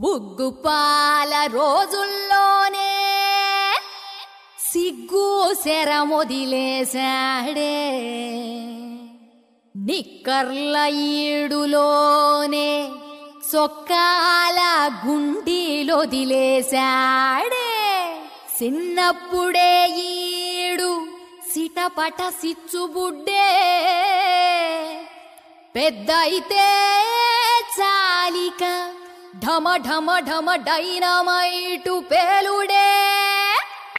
బుగ్గుపాల రోజుల్లోనే సిగ్గు శరమొదిలేశాడే నిక్కర్ల ఈడులోనే సొక్కాల గుండీలొదిలేశాడే చిన్నప్పుడే ఈడు సిటపట సిచ్చుబుడ్డే పెద్ద అయితే చాలిక ఢమ ఢమ ఢమ డైనమైటు పేలుడే